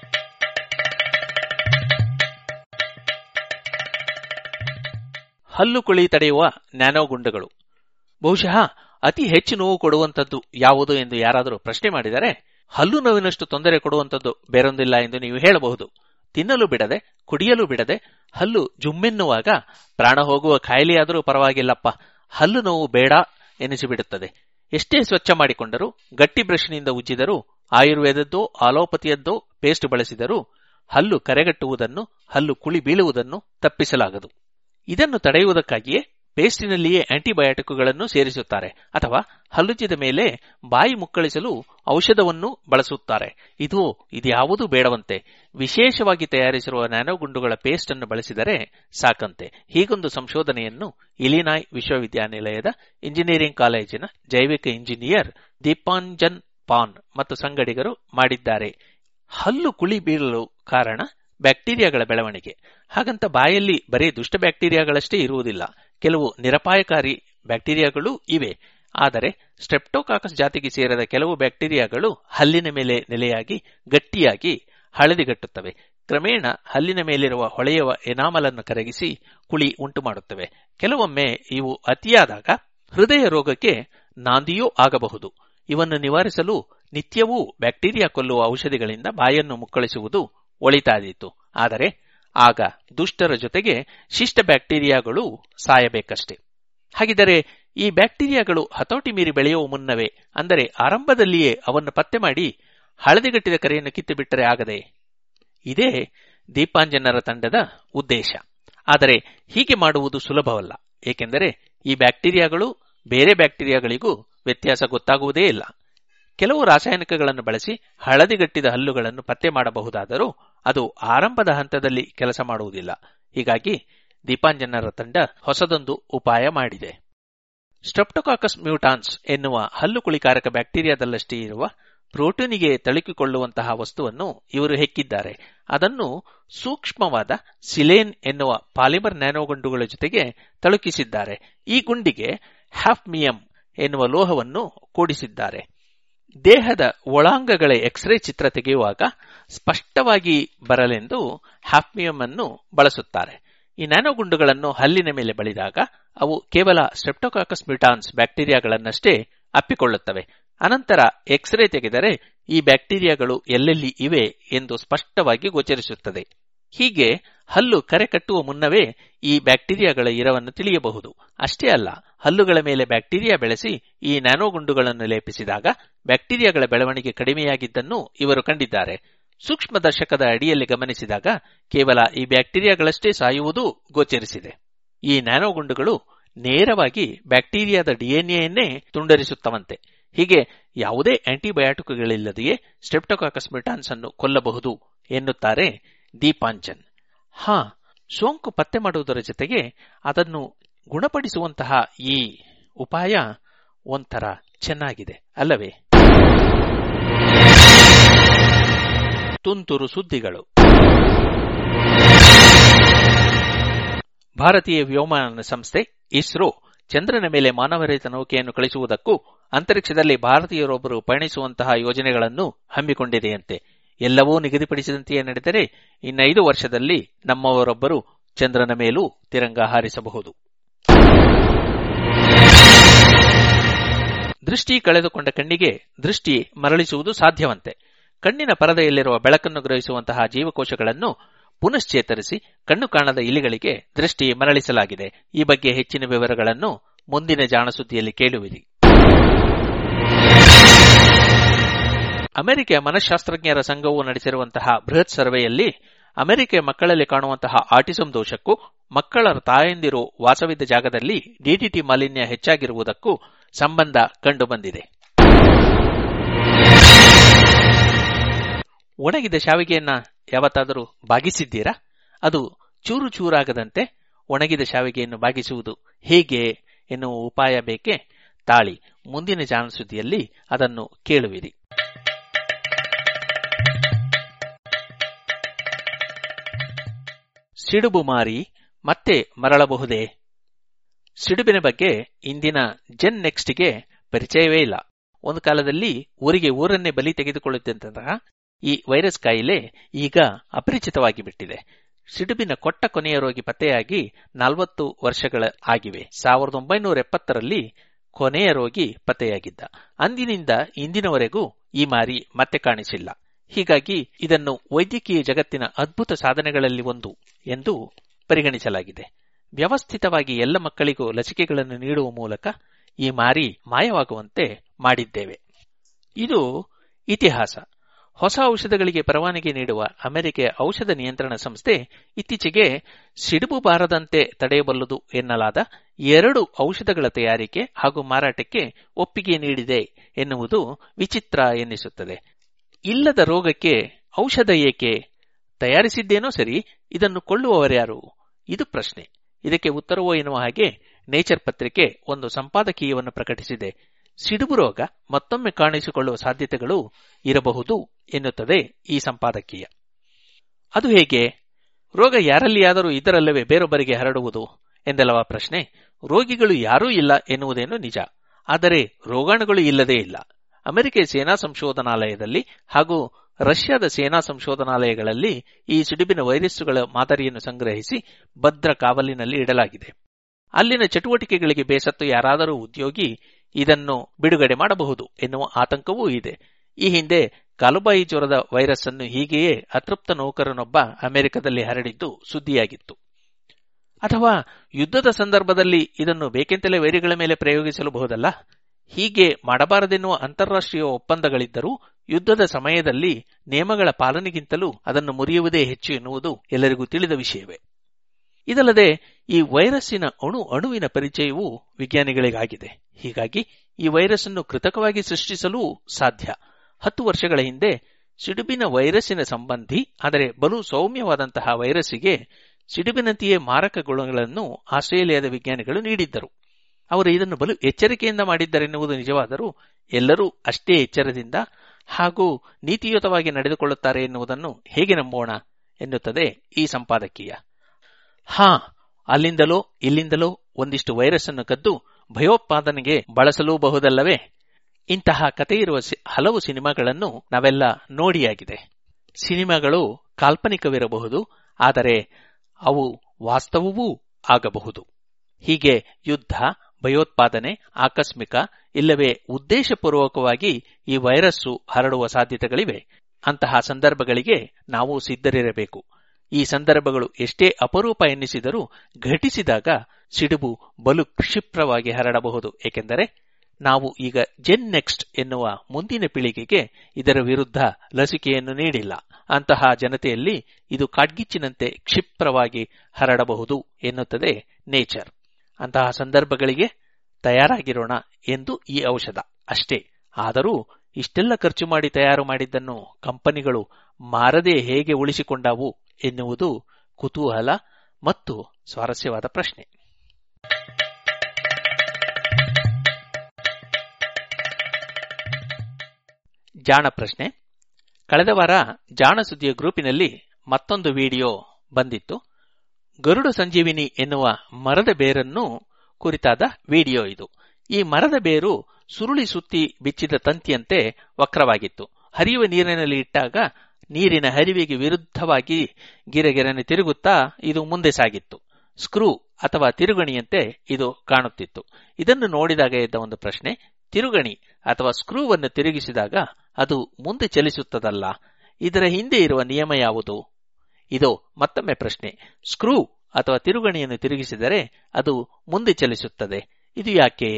ಹಲ್ಲು ಕುಳಿ ತಡೆಯುವ ನ್ಯಾನೋಗುಂಡುಗಳು ಬಹುಶಃ ಅತಿ ಹೆಚ್ಚು ನೋವು ಕೊಡುವಂತದ್ದು ಯಾವುದು ಎಂದು ಯಾರಾದರೂ ಪ್ರಶ್ನೆ ಮಾಡಿದರೆ ಹಲ್ಲು ನೋವಿನಷ್ಟು ತೊಂದರೆ ಕೊಡುವಂತದ್ದು ಬೇರೊಂದಿಲ್ಲ ಎಂದು ನೀವು ಹೇಳಬಹುದು ತಿನ್ನಲು ಬಿಡದೆ ಕುಡಿಯಲು ಬಿಡದೆ ಹಲ್ಲು ಜುಮ್ಮೆನ್ನುವಾಗ ಪ್ರಾಣ ಹೋಗುವ ಕಾಯಿಲೆಯಾದರೂ ಪರವಾಗಿಲ್ಲಪ್ಪ ಹಲ್ಲು ನೋವು ಬೇಡ ಎನಿಸಿಬಿಡುತ್ತದೆ ಎಷ್ಟೇ ಸ್ವಚ್ಛ ಮಾಡಿಕೊಂಡರೂ ಗಟ್ಟಿ ಬ್ರಷ್ನಿಂದ ಉಜ್ಜಿದರೂ ಆಯುರ್ವೇದದ್ದೋ ಆಲೋಪತಿಯದ್ದೋ ಪೇಸ್ಟ್ ಬಳಸಿದರೂ ಹಲ್ಲು ಕರೆಗಟ್ಟುವುದನ್ನು ಹಲ್ಲು ಕುಳಿ ಬೀಳುವುದನ್ನು ತಪ್ಪಿಸಲಾಗದು ಇದನ್ನು ತಡೆಯುವುದಕ್ಕಾಗಿಯೇ ಪೇಸ್ಟಿನಲ್ಲಿಯೇ ಆಂಟಿಬಯೋಟಿಕ್ಗಳನ್ನು ಸೇರಿಸುತ್ತಾರೆ ಅಥವಾ ಹಲ್ಲುಜ್ಜಿದ ಮೇಲೆ ಬಾಯಿ ಮುಕ್ಕಳಿಸಲು ಔಷಧವನ್ನು ಬಳಸುತ್ತಾರೆ ಇದು ಇದ್ಯಾವುದೂ ಬೇಡವಂತೆ ವಿಶೇಷವಾಗಿ ತಯಾರಿಸಿರುವ ನ್ಯಾನೋಗುಂಡುಗಳ ಪೇಸ್ಟ್ ಅನ್ನು ಬಳಸಿದರೆ ಸಾಕಂತೆ ಹೀಗೊಂದು ಸಂಶೋಧನೆಯನ್ನು ಇಲಿನಾಯ್ ವಿಶ್ವವಿದ್ಯಾನಿಲಯದ ಇಂಜಿನಿಯರಿಂಗ್ ಕಾಲೇಜಿನ ಜೈವಿಕ ಇಂಜಿನಿಯರ್ ದೀಪಾಂಜನ್ ಪಾನ್ ಮತ್ತು ಸಂಗಡಿಗರು ಮಾಡಿದ್ದಾರೆ ಹಲ್ಲು ಕುಳಿ ಬೀಳಲು ಕಾರಣ ಬ್ಯಾಕ್ಟೀರಿಯಾಗಳ ಬೆಳವಣಿಗೆ ಹಾಗಂತ ಬಾಯಲ್ಲಿ ಬರೀ ದುಷ್ಟ ಬ್ಯಾಕ್ಟೀರಿಯಾಗಳಷ್ಟೇ ಇರುವುದಿಲ್ಲ ಕೆಲವು ನಿರಪಾಯಕಾರಿ ಬ್ಯಾಕ್ಟೀರಿಯಾಗಳೂ ಇವೆ ಆದರೆ ಸ್ಟ್ರೆಪ್ಟೋಕಾಕಸ್ ಜಾತಿಗೆ ಸೇರಿದ ಕೆಲವು ಬ್ಯಾಕ್ಟೀರಿಯಾಗಳು ಹಲ್ಲಿನ ಮೇಲೆ ನೆಲೆಯಾಗಿ ಗಟ್ಟಿಯಾಗಿ ಹಳದಿಗಟ್ಟುತ್ತವೆ ಕ್ರಮೇಣ ಹಲ್ಲಿನ ಮೇಲಿರುವ ಹೊಳೆಯುವ ಎನಾಮಲನ್ನು ಕರಗಿಸಿ ಕುಳಿ ಉಂಟು ಮಾಡುತ್ತವೆ ಕೆಲವೊಮ್ಮೆ ಇವು ಅತಿಯಾದಾಗ ಹೃದಯ ರೋಗಕ್ಕೆ ನಾಂದಿಯೂ ಆಗಬಹುದು ಇವನ್ನು ನಿವಾರಿಸಲು ನಿತ್ಯವೂ ಬ್ಯಾಕ್ಟೀರಿಯಾ ಕೊಲ್ಲುವ ಔಷಧಿಗಳಿಂದ ಬಾಯನ್ನು ಮುಕ್ಕಳಿಸುವುದು ಒಳಿತಾದೀತು ಆದರೆ ಆಗ ದುಷ್ಟರ ಜೊತೆಗೆ ಶಿಷ್ಟ ಬ್ಯಾಕ್ಟೀರಿಯಾಗಳು ಸಾಯಬೇಕಷ್ಟೆ ಹಾಗಿದ್ದರೆ ಈ ಬ್ಯಾಕ್ಟೀರಿಯಾಗಳು ಹತೋಟಿ ಮೀರಿ ಬೆಳೆಯುವ ಮುನ್ನವೇ ಅಂದರೆ ಆರಂಭದಲ್ಲಿಯೇ ಅವನ್ನು ಪತ್ತೆ ಮಾಡಿ ಹಳದಿಗಟ್ಟಿದ ಕರೆಯನ್ನು ಕಿತ್ತುಬಿಟ್ಟರೆ ಆಗದೆ ಇದೇ ದೀಪಾಂಜನರ ತಂಡದ ಉದ್ದೇಶ ಆದರೆ ಹೀಗೆ ಮಾಡುವುದು ಸುಲಭವಲ್ಲ ಏಕೆಂದರೆ ಈ ಬ್ಯಾಕ್ಟೀರಿಯಾಗಳು ಬೇರೆ ಬ್ಯಾಕ್ಟೀರಿಯಾಗಳಿಗೂ ವ್ಯತ್ಯಾಸ ಗೊತ್ತಾಗುವುದೇ ಇಲ್ಲ ಕೆಲವು ರಾಸಾಯನಿಕಗಳನ್ನು ಬಳಸಿ ಹಳದಿಗಟ್ಟಿದ ಹಲ್ಲುಗಳನ್ನು ಪತ್ತೆ ಮಾಡಬಹುದಾದರೂ ಅದು ಆರಂಭದ ಹಂತದಲ್ಲಿ ಕೆಲಸ ಮಾಡುವುದಿಲ್ಲ ಹೀಗಾಗಿ ದೀಪಾಂಜನರ ತಂಡ ಹೊಸದೊಂದು ಉಪಾಯ ಮಾಡಿದೆ ಸ್ಟ್ರೆಪ್ಟೋಕಾಕಸ್ ಮ್ಯೂಟಾನ್ಸ್ ಎನ್ನುವ ಹಲ್ಲು ಕುಳಿಕಾರಕ ಬ್ಯಾಕ್ಟೀರಿಯಾದಲ್ಲಷ್ಟೇ ಇರುವ ಪ್ರೋಟೀನಿಗೆ ತಳುಕಿಕೊಳ್ಳುವಂತಹ ವಸ್ತುವನ್ನು ಇವರು ಹೆಕ್ಕಿದ್ದಾರೆ ಅದನ್ನು ಸೂಕ್ಷ್ಮವಾದ ಸಿಲೇನ್ ಎನ್ನುವ ಪಾಲಿಮರ್ ನ್ಯಾನೋಗುಂಡುಗಳ ಜೊತೆಗೆ ತಳುಕಿಸಿದ್ದಾರೆ ಈ ಗುಂಡಿಗೆ ಹ್ಯಾಫ್ಮಿಯಂ ಎನ್ನುವ ಲೋಹವನ್ನು ಕೂಡಿಸಿದ್ದಾರೆ ದೇಹದ ಒಳಾಂಗಗಳ ಎಕ್ಸ್ರೇ ಚಿತ್ರ ತೆಗೆಯುವಾಗ ಸ್ಪಷ್ಟವಾಗಿ ಬರಲೆಂದು ಹ್ಯಾಫ್ಮಿಯಂ ಅನ್ನು ಬಳಸುತ್ತಾರೆ ಈ ನ್ಯಾನೋಗುಂಡುಗಳನ್ನು ಹಲ್ಲಿನ ಮೇಲೆ ಬಳಿದಾಗ ಅವು ಕೇವಲ ಸ್ಟ್ರೆಪ್ಟೋಕಾಕಸ್ ಮ್ಯೂಟಾನ್ಸ್ ಬ್ಯಾಕ್ಟೀರಿಯಾಗಳನ್ನಷ್ಟೇ ಅಪ್ಪಿಕೊಳ್ಳುತ್ತವೆ ಅನಂತರ ಎಕ್ಸ್ರೇ ತೆಗೆದರೆ ಈ ಬ್ಯಾಕ್ಟೀರಿಯಾಗಳು ಎಲ್ಲೆಲ್ಲಿ ಇವೆ ಎಂದು ಸ್ಪಷ್ಟವಾಗಿ ಗೋಚರಿಸುತ್ತದೆ ಹೀಗೆ ಹಲ್ಲು ಕರೆ ಕಟ್ಟುವ ಮುನ್ನವೇ ಈ ಬ್ಯಾಕ್ಟೀರಿಯಾಗಳ ಇರವನ್ನು ತಿಳಿಯಬಹುದು ಅಷ್ಟೇ ಅಲ್ಲ ಹಲ್ಲುಗಳ ಮೇಲೆ ಬ್ಯಾಕ್ಟೀರಿಯಾ ಬೆಳೆಸಿ ಈ ನ್ಯಾನೋಗುಂಡುಗಳನ್ನು ಲೇಪಿಸಿದಾಗ ಬ್ಯಾಕ್ಟೀರಿಯಾಗಳ ಬೆಳವಣಿಗೆ ಕಡಿಮೆಯಾಗಿದ್ದನ್ನು ಇವರು ಕಂಡಿದ್ದಾರೆ ಸೂಕ್ಷ್ಮದರ್ಶಕದ ಅಡಿಯಲ್ಲಿ ಗಮನಿಸಿದಾಗ ಕೇವಲ ಈ ಬ್ಯಾಕ್ಟೀರಿಯಾಗಳಷ್ಟೇ ಸಾಯುವುದೂ ಗೋಚರಿಸಿದೆ ಈ ನ್ಯಾನೋಗುಂಡುಗಳು ನೇರವಾಗಿ ಬ್ಯಾಕ್ಟೀರಿಯಾದ ಡಿಎನ್ಎಯನ್ನೇ ತುಂಡರಿಸುತ್ತವಂತೆ ಹೀಗೆ ಯಾವುದೇ ಆಂಟಿಬಯಾಟಿಕ್ಗಳಿಲ್ಲದೆಯೇ ಸ್ಟ್ರೆಪ್ಟೋಕಾಕಸ್ ಮಿಟಾನ್ಸ್ ಅನ್ನು ಕೊಲ್ಲಬಹುದು ಎನ್ನುತ್ತಾರೆ ದೀಪಾಂಚನ್ ಹಾ ಸೋಂಕು ಪತ್ತೆ ಮಾಡುವುದರ ಜೊತೆಗೆ ಅದನ್ನು ಗುಣಪಡಿಸುವಂತಹ ಈ ಉಪಾಯ ಒಂಥರ ಚೆನ್ನಾಗಿದೆ ಅಲ್ಲವೇ ತುಂತುರು ಸುದ್ದಿಗಳು ಭಾರತೀಯ ವ್ಯೋಮಯಾನ ಸಂಸ್ಥೆ ಇಸ್ರೋ ಚಂದ್ರನ ಮೇಲೆ ಮಾನವರಹಿತ ನೌಕೆಯನ್ನು ಕಳಿಸುವುದಕ್ಕೂ ಅಂತರಿಕ್ಷದಲ್ಲಿ ಭಾರತೀಯರೊಬ್ಬರು ಪಯಣಿಸುವಂತಹ ಯೋಜನೆಗಳನ್ನು ಹಮ್ಮಿಕೊಂಡಿದೆಯಂತೆ ಎಲ್ಲವೂ ನಿಗದಿಪಡಿಸಿದಂತೆಯೇ ನಡೆದರೆ ಇನ್ನೈದು ವರ್ಷದಲ್ಲಿ ನಮ್ಮವರೊಬ್ಬರು ಚಂದ್ರನ ಮೇಲೂ ತಿರಂಗ ಹಾರಿಸಬಹುದು ದೃಷ್ಟಿ ಕಳೆದುಕೊಂಡ ಕಣ್ಣಿಗೆ ದೃಷ್ಟಿ ಮರಳಿಸುವುದು ಸಾಧ್ಯವಂತೆ ಕಣ್ಣಿನ ಪರದೆಯಲ್ಲಿರುವ ಬೆಳಕನ್ನು ಗ್ರಹಿಸುವಂತಹ ಜೀವಕೋಶಗಳನ್ನು ಪುನಶ್ಚೇತರಿಸಿ ಕಣ್ಣು ಕಾಣದ ಇಲಿಗಳಿಗೆ ದೃಷ್ಟಿ ಮರಳಿಸಲಾಗಿದೆ ಈ ಬಗ್ಗೆ ಹೆಚ್ಚಿನ ವಿವರಗಳನ್ನು ಮುಂದಿನ ಜಾಣಸುದ್ದಿಯಲ್ಲಿ ಕೇಳುವಿರಿ ಅಮೆರಿಕೆಯ ಮನಃಶಾಸ್ತ್ರಜ್ಞರ ಸಂಘವು ನಡೆಸಿರುವಂತಹ ಬೃಹತ್ ಸರ್ವೆಯಲ್ಲಿ ಅಮೆರಿಕೆಯ ಮಕ್ಕಳಲ್ಲಿ ಕಾಣುವಂತಹ ಆಟಿಸಂ ದೋಷಕ್ಕೂ ಮಕ್ಕಳ ತಾಯಂದಿರು ವಾಸವಿದ್ದ ಜಾಗದಲ್ಲಿ ಡಿಡಿಟಿ ಮಾಲಿನ್ಯ ಹೆಚ್ಚಾಗಿರುವುದಕ್ಕೂ ಸಂಬಂಧ ಕಂಡುಬಂದಿದೆ ಒಣಗಿದ ಶಾವಿಗೆಯನ್ನ ಯಾವತ್ತಾದರೂ ಬಾಗಿಸಿದ್ದೀರಾ ಅದು ಚೂರು ಚೂರಾಗದಂತೆ ಒಣಗಿದ ಶಾವಿಗೆಯನ್ನು ಬಾಗಿಸುವುದು ಹೇಗೆ ಎನ್ನುವ ಉಪಾಯ ಬೇಕೆ ತಾಳಿ ಮುಂದಿನ ಜಾಣಸುದ್ದಿಯಲ್ಲಿ ಅದನ್ನು ಕೇಳುವಿರಿ ಸಿಡುಬು ಮಾರಿ ಮತ್ತೆ ಮರಳಬಹುದೇ ಸಿಡುಬಿನ ಬಗ್ಗೆ ಇಂದಿನ ಜೆನ್ ನೆಕ್ಸ್ಟ್ಗೆ ಪರಿಚಯವೇ ಇಲ್ಲ ಒಂದು ಕಾಲದಲ್ಲಿ ಊರಿಗೆ ಊರನ್ನೇ ಬಲಿ ತೆಗೆದುಕೊಳ್ಳುತ್ತಿದ್ದಂತಹ ಈ ವೈರಸ್ ಕಾಯಿಲೆ ಈಗ ಅಪರಿಚಿತವಾಗಿ ಬಿಟ್ಟಿದೆ ಸಿಡುಬಿನ ಕೊಟ್ಟ ಕೊನೆಯ ರೋಗಿ ಪತ್ತೆಯಾಗಿ ನಲವತ್ತು ವರ್ಷಗಳ ಆಗಿವೆ ಸಾವಿರದ ಒಂಬೈನೂರ ಎಪ್ಪತ್ತರಲ್ಲಿ ಕೊನೆಯ ರೋಗಿ ಪತ್ತೆಯಾಗಿದ್ದ ಅಂದಿನಿಂದ ಇಂದಿನವರೆಗೂ ಈ ಮಾರಿ ಮತ್ತೆ ಕಾಣಿಸಿಲ್ಲ ಹೀಗಾಗಿ ಇದನ್ನು ವೈದ್ಯಕೀಯ ಜಗತ್ತಿನ ಅದ್ಭುತ ಸಾಧನೆಗಳಲ್ಲಿ ಒಂದು ಎಂದು ಪರಿಗಣಿಸಲಾಗಿದೆ ವ್ಯವಸ್ಥಿತವಾಗಿ ಎಲ್ಲ ಮಕ್ಕಳಿಗೂ ಲಸಿಕೆಗಳನ್ನು ನೀಡುವ ಮೂಲಕ ಈ ಮಾರಿ ಮಾಯವಾಗುವಂತೆ ಮಾಡಿದ್ದೇವೆ ಇದು ಇತಿಹಾಸ ಹೊಸ ಔಷಧಗಳಿಗೆ ಪರವಾನಗಿ ನೀಡುವ ಅಮೆರಿಕೆಯ ಔಷಧ ನಿಯಂತ್ರಣ ಸಂಸ್ಥೆ ಇತ್ತೀಚೆಗೆ ಸಿಡುಬು ಬಾರದಂತೆ ತಡೆಯಬಲ್ಲದು ಎನ್ನಲಾದ ಎರಡು ಔಷಧಗಳ ತಯಾರಿಕೆ ಹಾಗೂ ಮಾರಾಟಕ್ಕೆ ಒಪ್ಪಿಗೆ ನೀಡಿದೆ ಎನ್ನುವುದು ವಿಚಿತ್ರ ಎನ್ನಿಸುತ್ತದೆ ಇಲ್ಲದ ರೋಗಕ್ಕೆ ಔಷಧ ಏಕೆ ತಯಾರಿಸಿದ್ದೇನೋ ಸರಿ ಇದನ್ನು ಕೊಳ್ಳುವವರ್ಯಾರು ಇದು ಪ್ರಶ್ನೆ ಇದಕ್ಕೆ ಉತ್ತರವೋ ಎನ್ನುವ ಹಾಗೆ ನೇಚರ್ ಪತ್ರಿಕೆ ಒಂದು ಸಂಪಾದಕೀಯವನ್ನು ಪ್ರಕಟಿಸಿದೆ ಸಿಡುಬು ರೋಗ ಮತ್ತೊಮ್ಮೆ ಕಾಣಿಸಿಕೊಳ್ಳುವ ಸಾಧ್ಯತೆಗಳು ಇರಬಹುದು ಎನ್ನುತ್ತದೆ ಈ ಸಂಪಾದಕೀಯ ಅದು ಹೇಗೆ ರೋಗ ಯಾರಲ್ಲಿಯಾದರೂ ಇದರಲ್ಲವೇ ಬೇರೊಬ್ಬರಿಗೆ ಹರಡುವುದು ಎಂದಲ್ಲವ ಪ್ರಶ್ನೆ ರೋಗಿಗಳು ಯಾರೂ ಇಲ್ಲ ಎನ್ನುವುದೇನು ನಿಜ ಆದರೆ ರೋಗಾಣುಗಳು ಇಲ್ಲದೇ ಇಲ್ಲ ಅಮೆರಿಕ ಸೇನಾ ಸಂಶೋಧನಾಲಯದಲ್ಲಿ ಹಾಗೂ ರಷ್ಯಾದ ಸೇನಾ ಸಂಶೋಧನಾಲಯಗಳಲ್ಲಿ ಈ ಸಿಡುಬಿನ ವೈರಸ್ಸುಗಳ ಮಾದರಿಯನ್ನು ಸಂಗ್ರಹಿಸಿ ಭದ್ರ ಕಾವಲಿನಲ್ಲಿ ಇಡಲಾಗಿದೆ ಅಲ್ಲಿನ ಚಟುವಟಿಕೆಗಳಿಗೆ ಬೇಸತ್ತು ಯಾರಾದರೂ ಉದ್ಯೋಗಿ ಇದನ್ನು ಬಿಡುಗಡೆ ಮಾಡಬಹುದು ಎನ್ನುವ ಆತಂಕವೂ ಇದೆ ಈ ಹಿಂದೆ ಕಾಲುಬಾಯಿ ಜ್ವರದ ವೈರಸ್ ಅನ್ನು ಹೀಗೆಯೇ ಅತೃಪ್ತ ನೌಕರನೊಬ್ಬ ಅಮೆರಿಕದಲ್ಲಿ ಹರಡಿದ್ದು ಸುದ್ದಿಯಾಗಿತ್ತು ಅಥವಾ ಯುದ್ಧದ ಸಂದರ್ಭದಲ್ಲಿ ಇದನ್ನು ಬೇಕೆಂತಲೇ ವೈರಿಗಳ ಮೇಲೆ ಪ್ರಯೋಗಿಸಲಬಹುದಲ್ಲ ಹೀಗೆ ಮಾಡಬಾರದೆನ್ನುವ ಅಂತಾರಾಷ್ಟ್ರೀಯ ಒಪ್ಪಂದಗಳಿದ್ದರೂ ಯುದ್ಧದ ಸಮಯದಲ್ಲಿ ನಿಯಮಗಳ ಪಾಲನೆಗಿಂತಲೂ ಅದನ್ನು ಮುರಿಯುವುದೇ ಹೆಚ್ಚು ಎನ್ನುವುದು ಎಲ್ಲರಿಗೂ ತಿಳಿದ ವಿಷಯವೇ ಇದಲ್ಲದೆ ಈ ವೈರಸ್ಸಿನ ಅಣು ಅಣುವಿನ ಪರಿಚಯವೂ ವಿಜ್ಞಾನಿಗಳಿಗಾಗಿದೆ ಹೀಗಾಗಿ ಈ ವೈರಸ್ ಅನ್ನು ಕೃತಕವಾಗಿ ಸೃಷ್ಟಿಸಲೂ ಸಾಧ್ಯ ಹತ್ತು ವರ್ಷಗಳ ಹಿಂದೆ ಸಿಡುಬಿನ ವೈರಸ್ಸಿನ ಸಂಬಂಧಿ ಆದರೆ ಬಲು ಸೌಮ್ಯವಾದಂತಹ ವೈರಸ್ಸಿಗೆ ಸಿಡುಬಿನಂತೆಯೇ ಮಾರಕ ಗುಣಗಳನ್ನು ಆಸ್ಟ್ರೇಲಿಯಾದ ವಿಜ್ಞಾನಿಗಳು ನೀಡಿದ್ದರು ಅವರು ಇದನ್ನು ಬಲು ಎಚ್ಚರಿಕೆಯಿಂದ ಮಾಡಿದ್ದರೆನ್ನುವುದು ನಿಜವಾದರೂ ಎಲ್ಲರೂ ಅಷ್ಟೇ ಎಚ್ಚರದಿಂದ ಹಾಗೂ ನೀತಿಯುತವಾಗಿ ನಡೆದುಕೊಳ್ಳುತ್ತಾರೆ ಎನ್ನುವುದನ್ನು ಹೇಗೆ ನಂಬೋಣ ಎನ್ನುತ್ತದೆ ಈ ಸಂಪಾದಕೀಯ ಹಾ ಅಲ್ಲಿಂದಲೋ ಇಲ್ಲಿಂದಲೋ ಒಂದಿಷ್ಟು ವೈರಸ್ ಅನ್ನು ಕದ್ದು ಭಯೋತ್ಪಾದನೆಗೆ ಬಳಸಲೂಬಹುದಲ್ಲವೇ ಇಂತಹ ಕತೆ ಇರುವ ಹಲವು ಸಿನಿಮಾಗಳನ್ನು ನಾವೆಲ್ಲ ನೋಡಿಯಾಗಿದೆ ಸಿನಿಮಾಗಳು ಕಾಲ್ಪನಿಕವಿರಬಹುದು ಆದರೆ ಅವು ವಾಸ್ತವವೂ ಆಗಬಹುದು ಹೀಗೆ ಯುದ್ಧ ಭಯೋತ್ಪಾದನೆ ಆಕಸ್ಮಿಕ ಇಲ್ಲವೇ ಉದ್ದೇಶಪೂರ್ವಕವಾಗಿ ಈ ವೈರಸ್ಸು ಹರಡುವ ಸಾಧ್ಯತೆಗಳಿವೆ ಅಂತಹ ಸಂದರ್ಭಗಳಿಗೆ ನಾವು ಸಿದ್ಧರಿರಬೇಕು ಈ ಸಂದರ್ಭಗಳು ಎಷ್ಟೇ ಅಪರೂಪ ಎನ್ನಿಸಿದರೂ ಘಟಿಸಿದಾಗ ಸಿಡುಬು ಬಲು ಕ್ಷಿಪ್ರವಾಗಿ ಹರಡಬಹುದು ಏಕೆಂದರೆ ನಾವು ಈಗ ಜೆನ್ ನೆಕ್ಸ್ಟ್ ಎನ್ನುವ ಮುಂದಿನ ಪೀಳಿಗೆಗೆ ಇದರ ವಿರುದ್ಧ ಲಸಿಕೆಯನ್ನು ನೀಡಿಲ್ಲ ಅಂತಹ ಜನತೆಯಲ್ಲಿ ಇದು ಕಾಡ್ಗಿಚ್ಚಿನಂತೆ ಕ್ಷಿಪ್ರವಾಗಿ ಹರಡಬಹುದು ಎನ್ನುತ್ತದೆ ನೇಚರ್ ಅಂತಹ ಸಂದರ್ಭಗಳಿಗೆ ತಯಾರಾಗಿರೋಣ ಎಂದು ಈ ಔಷಧ ಅಷ್ಟೇ ಆದರೂ ಇಷ್ಟೆಲ್ಲ ಖರ್ಚು ಮಾಡಿ ತಯಾರು ಮಾಡಿದ್ದನ್ನು ಕಂಪನಿಗಳು ಮಾರದೆ ಹೇಗೆ ಉಳಿಸಿಕೊಂಡವು ಎನ್ನುವುದು ಕುತೂಹಲ ಮತ್ತು ಸ್ವಾರಸ್ಯವಾದ ಪ್ರಶ್ನೆ ಜಾಣ ಪ್ರಶ್ನೆ ಕಳೆದ ವಾರ ಜಾಣ ಸುದ್ದಿಯ ಗ್ರೂಪಿನಲ್ಲಿ ಮತ್ತೊಂದು ವಿಡಿಯೋ ಬಂದಿತ್ತು ಗರುಡ ಸಂಜೀವಿನಿ ಎನ್ನುವ ಮರದ ಬೇರನ್ನು ಕುರಿತಾದ ವಿಡಿಯೋ ಇದು ಈ ಮರದ ಬೇರು ಸುರುಳಿ ಸುತ್ತಿ ಬಿಚ್ಚಿದ ತಂತಿಯಂತೆ ವಕ್ರವಾಗಿತ್ತು ಹರಿಯುವ ನೀರಿನಲ್ಲಿ ಇಟ್ಟಾಗ ನೀರಿನ ಹರಿವಿಗೆ ವಿರುದ್ಧವಾಗಿ ಗಿರೆಗೆರೆನೆ ತಿರುಗುತ್ತಾ ಇದು ಮುಂದೆ ಸಾಗಿತ್ತು ಸ್ಕ್ರೂ ಅಥವಾ ತಿರುಗಣಿಯಂತೆ ಇದು ಕಾಣುತ್ತಿತ್ತು ಇದನ್ನು ನೋಡಿದಾಗ ಎದ್ದ ಒಂದು ಪ್ರಶ್ನೆ ತಿರುಗಣಿ ಅಥವಾ ಸ್ಕ್ರೂವನ್ನು ತಿರುಗಿಸಿದಾಗ ಅದು ಮುಂದೆ ಚಲಿಸುತ್ತದಲ್ಲ ಇದರ ಹಿಂದೆ ಇರುವ ನಿಯಮ ಯಾವುದು ಇದು ಮತ್ತೊಮ್ಮೆ ಪ್ರಶ್ನೆ ಸ್ಕ್ರೂ ಅಥವಾ ತಿರುಗಣಿಯನ್ನು ತಿರುಗಿಸಿದರೆ ಅದು ಮುಂದೆ ಚಲಿಸುತ್ತದೆ ಇದು ಯಾಕೆ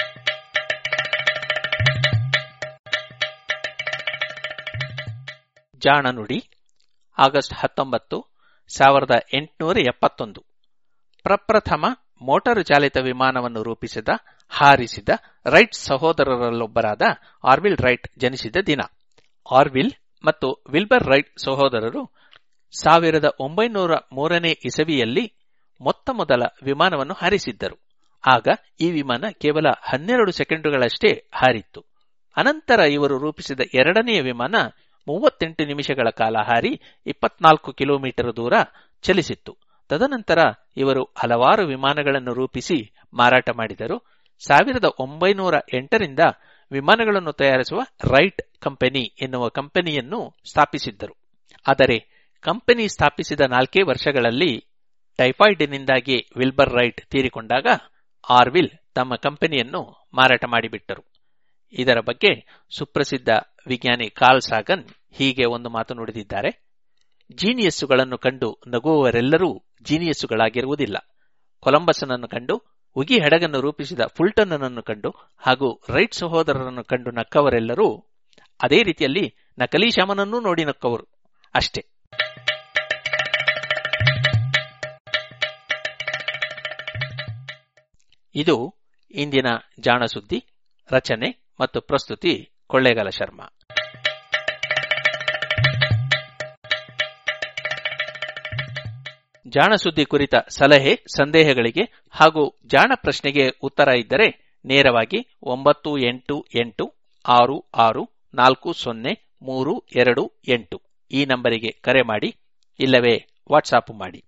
ಜಾಣ ನುಡಿ ಆಗಸ್ಟ್ ಹತ್ತೊಂಬತ್ತು ಸಾವಿರದ ಎಂಟುನೂರ ಎಪ್ಪತ್ತೊಂದು ಪ್ರಪ್ರಥಮ ಮೋಟಾರು ಚಾಲಿತ ವಿಮಾನವನ್ನು ರೂಪಿಸಿದ ಹಾರಿಸಿದ ರೈಟ್ ಸಹೋದರರಲ್ಲೊಬ್ಬರಾದ ಆರ್ವಿಲ್ ರೈಟ್ ಜನಿಸಿದ ದಿನ ಆರ್ವಿಲ್ ಮತ್ತು ವಿಲ್ಬರ್ ರೈಟ್ ಸಹೋದರರು ಸಾವಿರದ ಒಂಬೈನೂರ ಮೂರನೇ ಇಸವಿಯಲ್ಲಿ ಮೊತ್ತ ಮೊದಲ ವಿಮಾನವನ್ನು ಹಾರಿಸಿದ್ದರು ಆಗ ಈ ವಿಮಾನ ಕೇವಲ ಹನ್ನೆರಡು ಸೆಕೆಂಡುಗಳಷ್ಟೇ ಹಾರಿತ್ತು ಅನಂತರ ಇವರು ರೂಪಿಸಿದ ಎರಡನೆಯ ವಿಮಾನ ಮೂವತ್ತೆಂಟು ನಿಮಿಷಗಳ ಕಾಲ ಹಾರಿ ಇಪ್ಪತ್ನಾಲ್ಕು ಕಿಲೋಮೀಟರ್ ದೂರ ಚಲಿಸಿತ್ತು ತದನಂತರ ಇವರು ಹಲವಾರು ವಿಮಾನಗಳನ್ನು ರೂಪಿಸಿ ಮಾರಾಟ ಮಾಡಿದರು ಸಾವಿರದ ಒಂಬೈನೂರ ಎಂಟರಿಂದ ವಿಮಾನಗಳನ್ನು ತಯಾರಿಸುವ ರೈಟ್ ಕಂಪನಿ ಎನ್ನುವ ಕಂಪನಿಯನ್ನು ಸ್ಥಾಪಿಸಿದ್ದರು ಆದರೆ ಕಂಪನಿ ಸ್ಥಾಪಿಸಿದ ನಾಲ್ಕೇ ವರ್ಷಗಳಲ್ಲಿ ಟೈಫಾಯ್ಡ್ನಿಂದಾಗಿ ವಿಲ್ಬರ್ ರೈಟ್ ತೀರಿಕೊಂಡಾಗ ಆರ್ವಿಲ್ ತಮ್ಮ ಕಂಪನಿಯನ್ನು ಮಾರಾಟ ಮಾಡಿಬಿಟ್ಟರು ಇದರ ಬಗ್ಗೆ ಸುಪ್ರಸಿದ್ಧ ವಿಜ್ಞಾನಿ ಕಾರ್ಲ್ ಸಾಗನ್ ಹೀಗೆ ಒಂದು ಮಾತು ನುಡಿದಿದ್ದಾರೆ ಜೀನಿಯಸ್ಸುಗಳನ್ನು ಕಂಡು ನಗುವವರೆಲ್ಲರೂ ಜೀನಿಯಸ್ಸುಗಳಾಗಿರುವುದಿಲ್ಲ ಕೊಲಂಬಸ್ನನ್ನು ಕಂಡು ಉಗಿ ಹಡಗನ್ನು ರೂಪಿಸಿದ ಫುಲ್ಟನ್ನನ್ನು ಕಂಡು ಹಾಗೂ ರೈಟ್ ಸಹೋದರರನ್ನು ಕಂಡು ನಕ್ಕವರೆಲ್ಲರೂ ಅದೇ ರೀತಿಯಲ್ಲಿ ನಕಲಿ ಶಮನನ್ನೂ ನೋಡಿ ನಕ್ಕವರು ಅಷ್ಟೇ ಇದು ಇಂದಿನ ಜಾಣ ಸುದ್ದಿ ರಚನೆ ಮತ್ತು ಪ್ರಸ್ತುತಿ ಕೊಳ್ಳೇಗಾಲ ಶರ್ಮಾ ಜಾಣ ಸುದ್ದಿ ಕುರಿತ ಸಲಹೆ ಸಂದೇಹಗಳಿಗೆ ಹಾಗೂ ಜಾಣ ಪ್ರಶ್ನೆಗೆ ಉತ್ತರ ಇದ್ದರೆ ನೇರವಾಗಿ ಒಂಬತ್ತು ಎಂಟು ಎಂಟು ಆರು ಆರು ನಾಲ್ಕು ಸೊನ್ನೆ ಮೂರು ಎರಡು ಎಂಟು ಈ ನಂಬರಿಗೆ ಕರೆ ಮಾಡಿ ಇಲ್ಲವೇ ವಾಟ್ಸಾಪ್ ಮಾಡಿ